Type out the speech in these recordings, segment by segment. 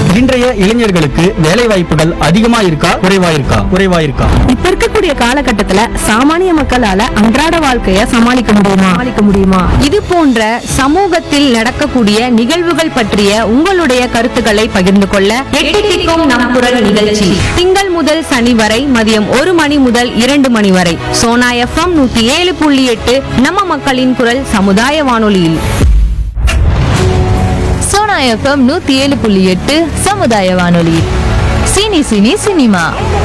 இன்றைய இளைஞர்களுக்கு வேலை வாய்ப்புகள் அதிகமா இருக்கா குறைவா இருக்கா குறைவா இருக்கா இப்ப இருக்கக்கூடிய காலகட்டத்துல சாமானிய மக்களால அன்றாட வாழ்க்கைய சமாளிக்க முடியுமா சமாளிக்க முடியுமா இது போன்ற சமூகத்தில் நடக்கக்கூடிய நிகழ்வுகள் பற்றிய உங்களுடைய கருத்துக்களை பகிர்ந்து கொள்ள எட்டு திக்கும் நம் குரல் நிகழ்ச்சி திங்கள் முதல் சனி வரை மதியம் ஒரு மணி முதல் இரண்டு மணி வரை சோனா எஃப்எம் நூத்தி ஏழு புள்ளி எட்டு நம்ம மக்களின் குரல் சமுதாய வானொலியில் சோனா எஃப்எம் நூத்தி ஏழு புள்ளி எட்டு சமுதாய வானொலி சினி சினி சினிமா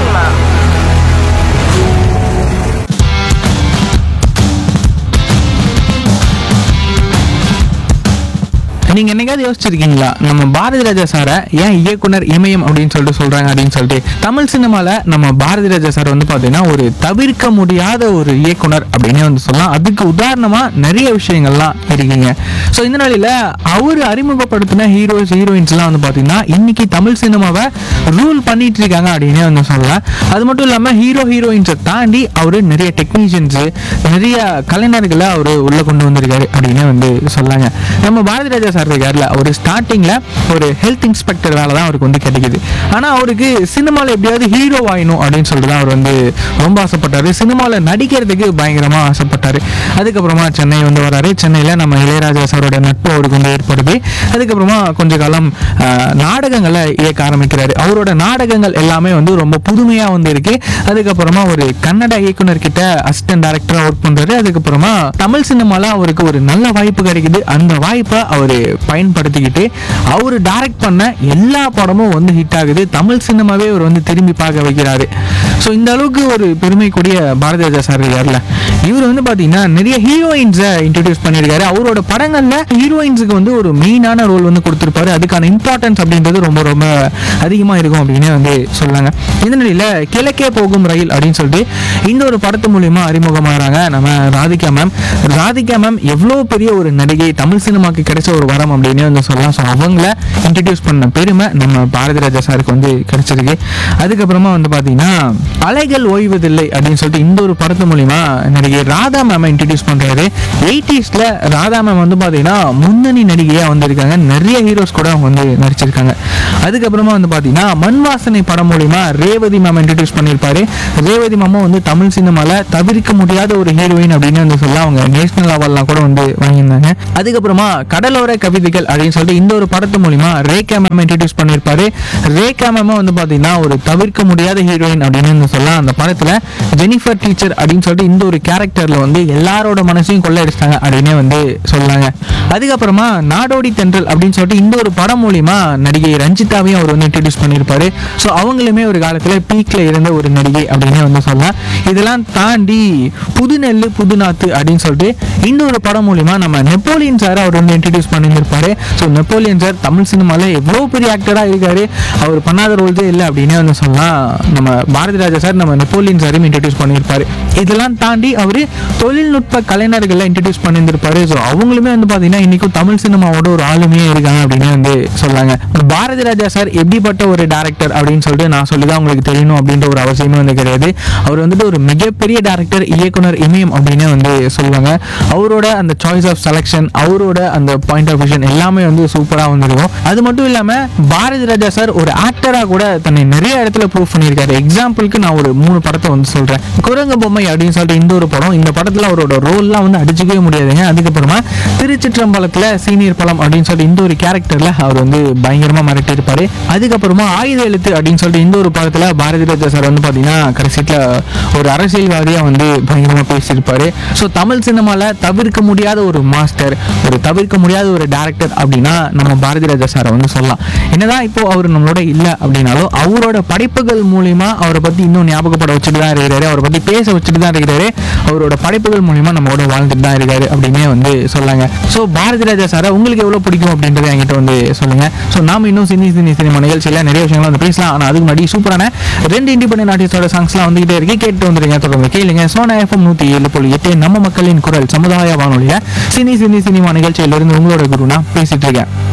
நீங்க என்னைக்காவது யோசிச்சிருக்கீங்களா நம்ம பாரதி ராஜா சாரை ஏன் இயக்குனர் இமயம் அப்படின்னு சொல்லிட்டு சொல்றாங்க அப்படின்னு சொல்லிட்டு தமிழ் சினிமால நம்ம பாரதி ராஜா சார் வந்து பாத்தீங்கன்னா ஒரு தவிர்க்க முடியாத ஒரு இயக்குனர் அப்படின்னே வந்து சொல்லலாம் அதுக்கு உதாரணமா நிறைய விஷயங்கள்லாம் இருக்குங்க ஸோ இந்த நிலையில அவர் அறிமுகப்படுத்தின ஹீரோஸ் ஹீரோயின்ஸ்லாம் வந்து பாத்தீங்கன்னா இன்னைக்கு தமிழ் சினிமாவை ரூல் பண்ணிட்டு இருக்காங்க அப்படின்னே வந்து சொல்லலாம் அது மட்டும் இல்லாம ஹீரோ ஹீரோயின்ஸை தாண்டி அவரு நிறைய டெக்னீஷியன்ஸ் நிறைய கலைஞர்களை அவர் உள்ள கொண்டு வந்திருக்காரு அப்படின்னு வந்து சொல்லாங்க நம்ம பாரதி ராஜா சார் இருக்கார்ல அவர் ஸ்டார்டிங்ல ஒரு ஹெல்த் இன்ஸ்பெக்டர் வேலை தான் அவருக்கு வந்து கிடைக்குது ஆனா அவருக்கு சினிமாவில் எப்படியாவது ஹீரோ ஆயிணும் அப்படின்னு சொல்லிட்டு தான் அவர் வந்து ரொம்ப ஆசைப்பட்டாரு சினிமாவில் நடிக்கிறதுக்கு பயங்கரமா ஆசைப்பட்டாரு அதுக்கப்புறமா சென்னை வந்து வராரு சென்னையில் நம்ம இளையராஜா சாரோட நட்பு அவருக்கு வந்து ஏற்படுது அதுக்கப்புறமா கொஞ்ச காலம் ஆஹ், நாடகங்களை இயக்க ஆரம்பிக்கிறாரு அவரோட நாடகங்கள் எல்லாமே வந்து ரொம்ப புதுமையா வந்து இருக்கு அதுக்கப்புறமா ஒரு கன்னட இயக்குனர் கிட்ட அசிஸ்டன்ட் டைரக்டரா ஒர்க் பண்றாரு அதுக்கப்புறமா தமிழ் சினிமால அவருக்கு ஒரு நல்ல வாய்ப்பு கிடைக்குது அந்த வாய்ப்பை அவர் பயன்படுத்திக்கிட்டு அவர் டைரக்ட் பண்ண எல்லா படமும் வந்து ஹிட் ஆகுது தமிழ் சினிமாவே அவர் வந்து திரும்பி பார்க்க வைக்கிறாரு ஸோ இந்த அளவுக்கு ஒரு பெருமைக்குரிய பாரதி ராஜா சார் இருக்கார்ல இவர் வந்து பார்த்தீங்கன்னா நிறைய ஹீரோயின்ஸை இன்ட்ரடியூஸ் பண்ணியிருக்காரு அவரோட படங்கள்ல ஹீரோயின்ஸுக்கு வந்து ஒரு மெயினான ரோல் வந்து கொடுத்துருப்பாரு அதுக்கான இம்பார்ட்டன்ஸ் அப்படின்றது ரொம்ப ரொம்ப அதிகமாக இருக்கும் அப்படின்னு வந்து சொல்லாங்க இந்த நிலையில் கிழக்கே போகும் ரயில் அப்படின்னு சொல்லிட்டு இந்த ஒரு படத்து மூலியமா அறிமுகமாகறாங்க நம்ம ராதிகா மேம் ராதிகா மேம் எவ்வளோ பெரிய ஒரு நடிகை தமிழ் சினிமாக்கு கிடைச்ச ஒரு வரம் அப்படின்னு வந்து சொல்லலாம் ஸோ அவங்கள இன்ட்ரடியூஸ் பண்ண பெருமை நம்ம பாரதி ராஜா சாருக்கு வந்து கிடைச்சிருக்கு அதுக்கப்புறமா வந்து பார்த்தீங்கன்னா அலைகள் ஓய்வதில்லை அப்படின்னு சொல்லிட்டு இந்த ஒரு படத்து மூலியமா நடிகை ராதா மேமை இன்ட்ரடியூஸ் பண்றாரு எயிட்டிஸ்ல ராதா மேம் வந்து பார்த்தீங்கன்னா முன்னணி நடிகையாக வந்திருக்காங்க நிறைய ஹீரோஸ் கூட அவங்க வந்து நடிச்சிருக்காங்க அதுக்கப்புறமா வந்து பார்த்தீங்கன்னா மண் வாசனை படம் மூலியமா ரேவதி மேம் இன்ட்ரடியூஸ் பண்ணியிருப்பாரு ரேவதி மேமும் வந்து தமிழ் சினிமால தவிர்க்க முடியாத ஒரு ஹீரோயின் அப்படின்னு வந்து சொல்ல அவங்க நேஷனல் அவார்ட்லாம் கூட வந்து வாங்கியிருந்தாங்க அதுக்கப்புறமா கடலோர கவிதைகள் அப்படின்னு சொல்லிட்டு இந்த ஒரு படத்து மூலியமா ரேகா மேம் இன்ட்ரடியூஸ் பண்ணியிருப்பாரு ரேகா மேம் வந்து பார்த்தீங்கன்னா ஒரு தவிர்க்க முடியாத ஹீரோயின் அப்படின்னு வந்து சொல்லலாம் அந்த படத்துல ஜெனிஃபர் டீச்சர் அப்படின்னு சொல்லிட்டு இந்த ஒரு கேரக்டர்ல வந்து எல்லாரோட மனசையும் கொள்ளையடிச்சிட்டாங்க அப்படின்னே வந்து சொல்லாங்க அதுக்கப்புறமா நாடோடி தென்றல் அப்படின்னு சொல்லிட்டு இந்த ஒரு படம் மூலியமா நடிகை ரஞ்சிதாவையும் அவர் வந்து இன்ட்ரடியூஸ் பண்ணியிருப்பாரு ஸோ அவங்களுமே ஒரு காலத்துல பீக்ல இருந்த ஒரு நடிகை அப்படின்னு வந்து சொல்லலாம் இதெல்லாம் தாண்டி புது நெல்லு புது நாத்து அப்படின்னு சொல்லிட்டு இந்த ஒரு படம் மூலியமா நம்ம நெப்போலியன் சார் அவர் வந்து இன்ட்ரடியூஸ் பண்ணியிருப்பாரு ஸோ நெப்போலியன் சார் தமிழ் சினிமாவில் எவ்வளோ பெரிய ஆக்டராக இருக்காரு அவர் பண்ணாத ரோல்ஸே இல்லை அப்படின்னே வந்து சொல்லலாம் நம்ம பாரதி ராஜா சார் நம்ம நெப்போலியன் சாரையும் இன்ட்ரடியூஸ் பண்ணியிருப்பாரு இதெல்லாம் தாண்டி அவர் தொழில்நுட்ப கலைஞர்களை இன்ட்ரடியூஸ் பண்ணியிருந்திருப்பாரு ஸோ அவங்களுமே வந்து பார்த்தீங்கன்னா இன்னைக்கும் தமிழ் சினிமாவோட ஒரு ஆளுமையே இருக்காங்க அப்படின்னு வந்து சொல்லாங்க பாரதி ராஜா சார் எப்படிப்பட்ட ஒரு டேரக்டர் அப்படின்னு சொல்லிட்டு நான் சொல்லி தான் உங்களுக்கு தெரியணும் அப்படின்ற ஒரு அவசியமே வந்து கிடையாது அவர் வந்துட்டு ஒரு மிகப்பெரிய டேரக்டர் இயக்குனர் இமயம் அப்படின்னு வந்து சொல்லுவாங்க அவரோட அந்த சாய்ஸ் ஆஃப் செலெக்ஷன் அவரோட அந்த பாயிண்ட் ஆஃப் விஷன் எல்லாமே வந்து சூப்பராக வந்துருக்கும் அது மட்டும் இல்லாமல் பாரதி ராஜா சார் ஒரு ஆக்டராக கூட தன்னை நிறைய இடத்துல ப்ரூவ் பண்ணியிருக்காரு எக்ஸாம்பிளுக்கு நான் ஒரு மூணு படத்தை வந்து சொல்கிறேன் குரங்கு பொம்மை அப்படின்னு சொல்லிட்டு இந்த ஒரு படம் இந்த படத்தில் அவரோட ரோல்லாம் வந்து அடிச்சுக்கவே முடியாதுங்க அதுக்கப்புறமா திருச்சிற்றம்பலத்தில் சீனியர் பழம் அப்படின்னு சொல்லிட்டு இந்த ஒரு கேரக்டரில் அவர் வந்து பயங்கரமாக மிரட்டியிருப்பாரு அதுக்கப்புறமா ஆயுத எழுத்து அப்படின்னு சொல்லிட்டு இந்த ஒரு படத்தில் பாரதி ராஜா சார் வந்து பார்த்தீங்கன்னா கடைசியில் ஒரு அரசியல்வாதியாக வந்து பயங்கரமாக பேசியிருப்பாரு ஸோ தமிழ் சினிமாவில் தவிர்க்க முடியாத ஒரு மாஸ்டர் ஒரு தவிர்க்க முடியாத ஒரு டேரக்டர் அப்படின்னா நம்ம பாரதி ராஜா சாரை வந்து சொல்லலாம் என்னதான் இப்போ அவர் நம்மளோட இல்லை அப்படின்னாலும் அவரோட படைப்புகள் மூலியமா அவரை பற்றி இன்னும் ஞாபகப்பட வச்சுட்டு தான் இருக்கிறாரு அவரை பற்றி பேச வச்சுட்டு தான் இருக்கிறாரு அவரோட படைப்புகள் மூலியமா நம்மளோட வாழ்ந்துட்டு தான் இருக்காரு அப்படின்னே வந்து சொல்லாங்க ஸோ பாரதி ராஜா சாரை உங்களுக்கு எவ்வளோ பிடிக்கும் அப்படின்றத என்கிட்ட வந்து சொல்லுங்க ஸோ நாம இன்னும் சினி சினி சினிமா நிகழ்ச்சியில் நிறைய விஷயங்கள் வந்து பேசலாம் ஆனால் அதுக்கு முன்னாடி சூப்பரான ரெண்டு இண்டிபெண்டன்ட் ஆர்டிஸ்டோட சாங்ஸ்லாம் வந்துகிட்டே இருக்கு கேட்டு வந்துருங்க தொடர்ந்து கேளுங்க சோனா எஃப்எம் நூற்றி ஏழு புள்ளி எட்டு நம்ம மக்களின் குரல் சமுதாய வானொலியில் சினி சினி சினிமா நிகழ்ச்சியிலிருந்து உங்களோட குரு நான் பேசிட்டு இருக்கேன்